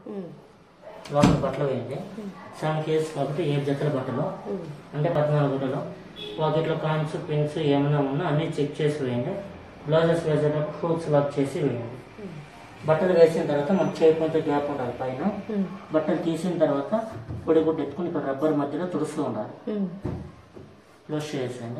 లోపల బట్టలు వేయండి సెవెన్ కేజీస్ కాబట్టి ఏడు జతల బట్టలు అంటే పద్నాలుగు గుట్టలు పాకెట్లో కాయిన్స్ పిన్స్ ఏమైనా ఉన్నా అన్నీ చెక్ చేసి వేయండి బ్లౌజెస్ వేసేటప్పుడు ఫ్రూట్స్ వర్క్ చేసి వేయండి బట్టలు వేసిన తర్వాత మనకు చేయి కొంత గ్యాప్ ఉండాలి పైన బట్టలు తీసిన తర్వాత పొడి గుడ్డ ఎత్తుకుని ఇక్కడ రబ్బర్ మధ్యలో తుడుస్తూ ఉండాలి క్లోజ్ చేసేయండి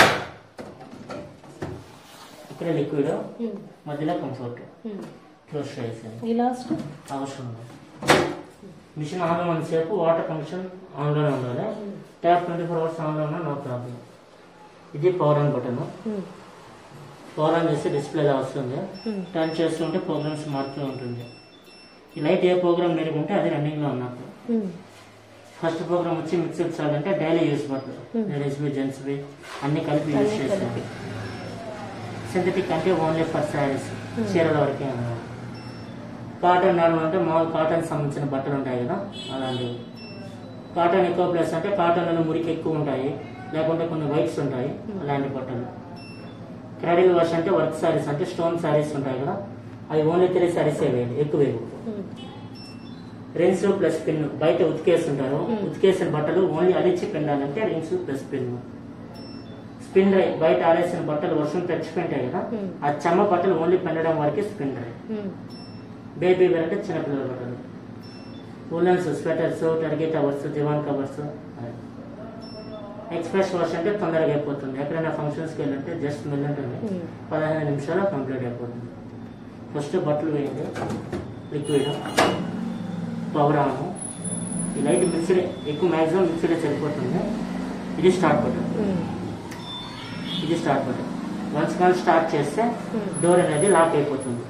ఇక్కడ లిక్విడ్ మధ్యలో కంఫర్ట్ క్లోజ్ చేసేయండి ఈ లాస్ట్ అవసరం లేదు మిషన్ ఆన్ ఉన్నంతసేపు వాటర్ కనెక్షన్ ఆన్లోనే ఉండాలి ట్యాప్ ట్వంటీ ఫోర్ అవర్స్ ఆన్లో ఉన్నా నో ప్రాబ్లం ఇది power on button power on చేస్తే డిస్ప్లే వస్తుంది టర్న్ చేస్తుంటే ప్రోగ్రామ్స్ మారుతూ ఉంటుంది ఈ లైట్ ఏ ప్రోగ్రామ్ మెరుగుంటే అది రన్నింగ్లో ఉన్నట్టు ఫస్ట్ ప్రోగ్రామ్ వచ్చి మిక్సర్ సాల్ అంటే డైలీ యూస్ పడుతుంది లేడీస్వి జెంట్స్వి అన్ని కలిపి యూస్ చేస్తాను సింథటిక్ అంటే ఓన్లీ ఫర్ శారీస్ చీరల వరకే అన్నమాట కాటన్ నార్మల్ అంటే మామూలు కాటన్ సంబంధించిన బట్టలు ఉంటాయి కదా అలాంటివి కాటన్ ఎక్కువ ప్లస్ అంటే కాటన్లో మురికి ఎక్కువ ఉంటాయి లేకుంటే కొన్ని వైట్స్ ఉంటాయి అలాంటి బట్టలు క్రాడిల్ వాష్ అంటే వర్క్ శారీస్ అంటే స్టోన్ శారీస్ ఉంటాయి కదా అవి ఓన్లీ త్రీ శారీస్ వేయండి ఎక్కువ వేయకూడదు రిన్స్ ప్లస్ పిన్ బయట ఉతికేస్తుంటారు ఉతికేసిన బట్టలు ఓన్లీ అలిచి పిండాలంటే rinse plus pin spin dry బయట ఆడేసిన బట్టలు వర్షం తెచ్చిపోయింటాయి కదా ఆ చెమ్మ బట్టలు ఓన్లీ పిండడం వరకే స్పిన్ డ్రై బేబీ వేర్ అంటే చిన్నపిల్లల బట్టలు woollens sweaters turkey covers divan covers express wash అంటే తొందరగా అయిపోతుంది ఎక్కడైనా ఫంక్షన్స్కి వెళ్ళంటే జస్ట్ స్మెల్ ఉంటుంది పదహైదు నిమిషాలు కంప్లీట్ అయిపోతుంది ఫస్ట్ బట్టలు వేయండి లిక్విడ్ పవర్ ఆన్ ఈ లైట్ మిక్స్డ్ ఎక్కువ మ్యాక్సిమం మిక్స్డ్ సరిపోతుంది ఇది స్టార్ట్ బటన్ ఇది start button once call start చేస్తే డోర్ అనేది లాక్ అయిపోతుంది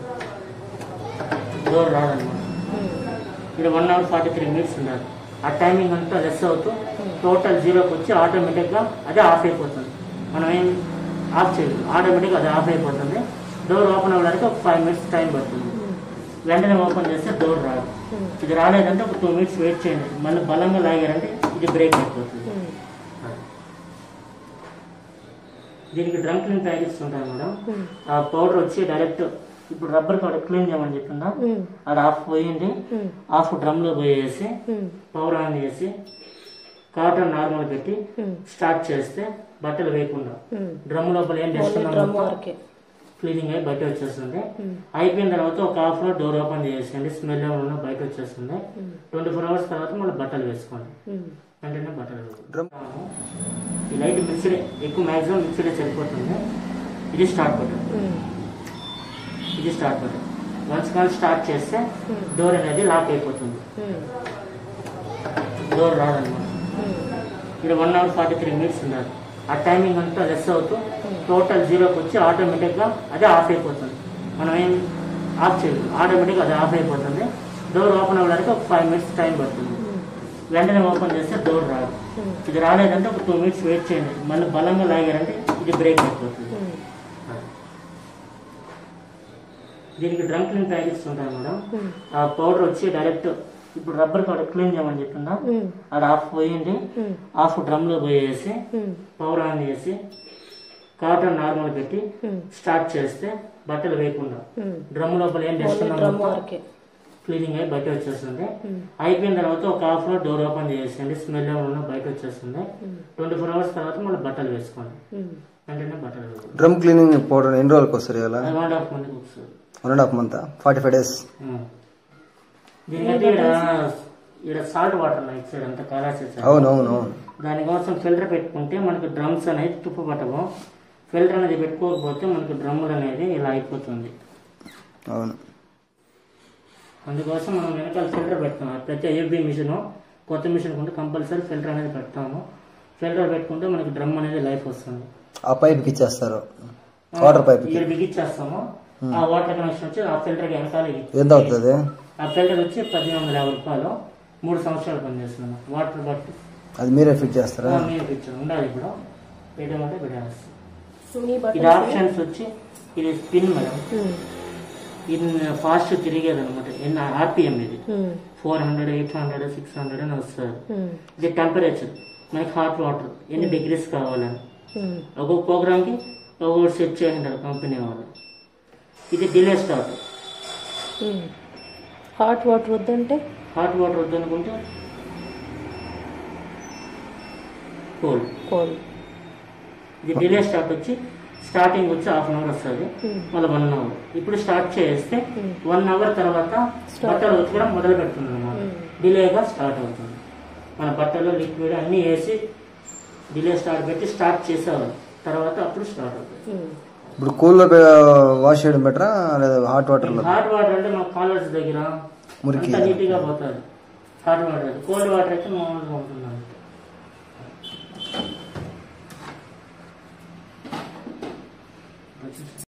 డోర్ రాదన్నమాట ఇది one hour forty three minutes ఉండాలి ఆ టైమింగ్ అంతా లెస్ అవుతూ టోటల్ జీరోకి వచ్చి ఆటోమేటిక్గా అదే ఆఫ్ అయిపోతుంది మనం ఏం ఆఫ్ చేయలేదు ఆటోమేటిక్గా అది ఆఫ్ అయిపోతుంది డోర్ ఓపెన్ అవ్వడానికి ఒక ఫైవ్ మినిట్స్ టైం పడుతుంది వెంటనే ఓపెన్ చేస్తే డోర్ రాదు ఇది రాలేదంటే ఒక టూ మినిట్స్ వెయిట్ చేయండి మళ్ళీ బలంగా లాగారంటే ఇది బ్రేక్ అయిపోతుంది దీనికి డ్రమ్ క్లీన్ ప్యాకెట్స్ ఉంటాయి మేడం ఆ పౌడర్ వచ్చి డైరెక్ట్ ఇప్పుడు రబ్బర్ పౌడర్ క్లీన్ చేయమని చెప్పిందా అది ఆఫ్ పోయింది ఆఫ్ డ్రమ్ లో పోయేసి పవర్ ఆన్ చేసి కాటన్ నార్మల్ పెట్టి స్టార్ట్ చేస్తే బట్టలు వేయకుండా డ్రమ్ లోపల ఏం డ్రమ్ చేస్తున్నాం వరకే క్లీనింగ్ అయ్యి బయట వచ్చేస్తుంది అయిపోయిన తర్వాత ఒక హాఫ్ లో డోర్ ఓపెన్ చేసేయండి స్మెల్ ఏమన్నా బయట వచ్చేస్తుంది ట్వంటీ ఫోర్ అవర్స్ తర్వాత మళ్ళీ బట్టలు వేసుకోండి వెంటనే బట్టలు వేసుకోండి డ్రమ్ ఈ లైట్ మిక్స్డ్ ఎక్కువ మ్యాక్సిమం మిక్స్డ్ సరిపోతుంది ఇది స్టార్ట్ బటన్ ఇది start button once call start చేస్తే డోర్ అనేది లాక్ అయిపోతుంది డోర్ రాదన్నమాట ఇది one hour forty three minutes ఉండాలి ఆ టైమింగ్ అంతా లెస్ అవుతూ టోటల్ జీరోకి వచ్చి ఆటోమేటిక్గా అదే ఆఫ్ అయిపోతుంది మనం ఏం ఆఫ్ చేయలేదు ఆటోమేటిక్గా అది ఆఫ్ అయిపోతుంది డోర్ ఓపెన్ అవ్వడానికి ఒక ఫైవ్ మినిట్స్ టైం పడుతుంది వెంటనే ఓపెన్ చేస్తే డోర్ రాదు ఇది రాలేదంటే ఒక టూ మినిట్స్ వెయిట్ చేయండి మళ్ళీ బలంగా లాగారంటే ఇది బ్రేక్ అయిపోతుంది దీనికి డ్రమ్ క్లీన్ ప్యాకెట్స్ ఉంటాయి మేడం ఆ పౌడర్ వచ్చి డైరెక్ట్ ఇప్పుడు రబ్బర్ పౌడర్ క్లీన్ చేయమని చెప్పిందా అది ఆఫ్ పోయింది ఆఫ్ డ్రమ్ లో పోయేసి పవర్ ఆన్ చేసి కాటన్ నార్మల్ పెట్టి స్టార్ట్ చేస్తే బట్టలు వేయకుండా డ్రమ్ లోపల ఏం డ్రమ్ చేస్తున్నాం వరకే క్లీనింగ్ అయి బయట వచ్చేస్తుంది అయిపోయిన తర్వాత ఒక హాఫ్ లో డోర్ ఓపెన్ చేసేయండి స్మెల్ ఏమన్నా బయట వచ్చేస్తుంది ట్వంటీ ఫోర్ అవర్స్ తర్వాత మళ్ళీ బట్టలు వేసుకోండి వెంటనే బట్టలు వేసుకోండి డ్రమ్ క్లీనింగ్ పౌడర్ ఎన్ని రోజులకు వస్తుంది అలా అది వన్ హాఫ్ మందికి ఒకసారి one and half month forty five days um. దీనికంటే ఇక్కడ ఇక్కడ సాల్ట్ వాటర్ ఇటు సైడ్ అంతా కాలాసి అవును అవును అవును దానికోసం ఫిల్టర్ పెట్టుకుంటే మనకు డ్రమ్స్ అనేది తుప్పు పట్టవు ఫిల్టర్ అనేది పెట్టుకోకపోతే మనకు డ్రమ్ములు అనేది ఇలా అయిపోతుంది అవును అందుకోసం మనం వెనకాల ఫిల్టర్ పెడతాం ప్రతి ఏబీ మిషన్ కొత్త మిషన్ ఉంటే కంపల్సరీ ఫిల్టర్ అనేది పెడతాము ఫిల్టర్ పెట్టుకుంటే మనకి డ్రమ్ అనేది లైఫ్ వస్తుంది ఆ పైప్కి ఇచ్చేస్తారు వాటర్ పైప్కి ఇక్కడ బిగించేస్తాము ఆ వాటర్ కనెక్షన్ వచ్చి ఆ ఫిల్టర్ కి వెనకాల ఇ- ఎంత అవుతుంది ఆ ఫిల్టర్ వచ్చి పద్దెనిమిది వందల యాభై రూపాయలు మూడు సంవత్సరాలు పనిచేస్తున్నాము వాటర్ బట్టి అది మీరే ఫిట్ చేస్తారా మీరు ఇచ్చాను ఉండాలి ఇప్పుడు పెట్టమంటే పెట్టేస్తాం మీ ఇది బట్టలు ఆప్షన్స్ వచ్చి ఇది స్పిన్ మేడం ఇది ఫాస్ట్ తిరిగేది అనమాట ఎన్ని ఆర్పిఎం ఇది four hundred eight hundred six hundred అని వస్తుంది ఇది టెంపరేచర్ మనకి హాట్ వాటర్ ఎన్ని డిగ్రీస్ కావాలని ఒక్కొక్క ప్రోగ్రామ్కి ఒక్కొక్కటి సెట్ చేసింటారు కంపెనీ వాళ్ళు ఇది డిలే స్టార్ట్ హాట్ వాటర్ వద్దంటే హాట్ వాటర్ వద్దనుకుంటే కోల్డ్ కోల్డ్ ఇది డిలే స్టార్ట్ వచ్చి స్టార్టింగ్ వచ్చి హాఫ్ అన్ అవర్ వస్తుంది మళ్ళీ వన్ అవర్ ఇప్పుడు స్టార్ట్ చేస్తే వన్ అవర్ తర్వాత బట్టలు ఉతకడం మొదలు పెడుతుంది అన్నమాట డిలేగా స్టార్ట్ అవుతుంది మన బట్టలు లిక్విడ్ అన్నీ వేసి డిలే స్టార్ట్ పెట్టి స్టార్ట్ చేసేవాళ్ళు తర్వాత అప్పుడు స్టార్ట్ అవుతుంది ఇప్పుడు కూల్లో వాష్ చేయడం బెటరా లేదా హాట్ వాటర్లో హాట్ వాటర్ అంటే మా కాలర్స్ దగ్గర మురికి. అంతా నీట్గా పోతుంది హాట్ వాటర్ అయితే కోల్డ్ వాటర్ అయితే మామూలుగా ఉంటుంది అంతే